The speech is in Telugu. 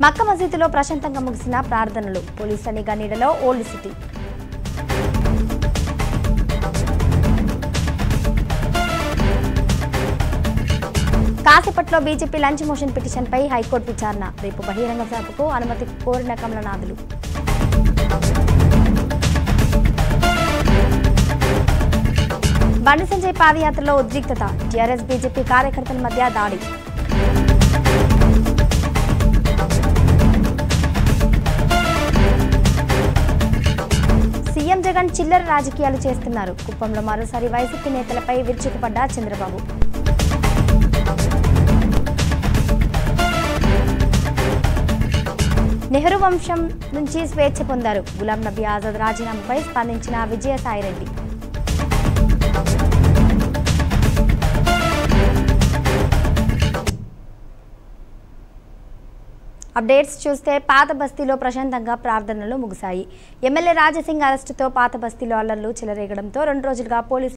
మక్క మసీదులో ప్రశాంతంగా ముగిసిన ప్రార్థనలు పోలీసుల నిఘా నీడలో ఓల్డ్ సిటీ కాసేపట్లో బీజేపీ లంచ్ మోషన్ పిటిషన్పై హైకోర్టు విచారణ రేపు బహిరంగ సభకు అనుమతి కోరిన కమలనాథులు బండి సంజయ్ పాదయాత్రలో ఉద్రిక్తత టీఆర్ఎస్ బీజేపీ కార్యకర్తల మధ్య దాడి సీఎం జగన్ చిల్లర రాజకీయాలు చేస్తున్నారు కుప్పంలో మరోసారి వైసీపీ నేతలపై విరుచుకుపడ్డ చంద్రబాబు నెహ్రూ వంశం నుంచి స్వేచ్ఛ పొందారు గులాం నబీ ఆజాద్ రాజీనామాపై స్పందించిన విజయసాయిరెడ్డి అప్డేట్స్ చూస్తే పాత బస్తీలో ప్రశాంతంగా ప్రార్థనలు ముగిశాయి ఎమ్మెల్యే రాజసింగ్ అరెస్టుతో పాత బస్తీలో అల్లర్లు చెలరేగడంతో రెండు రోజులుగా పోలీసులు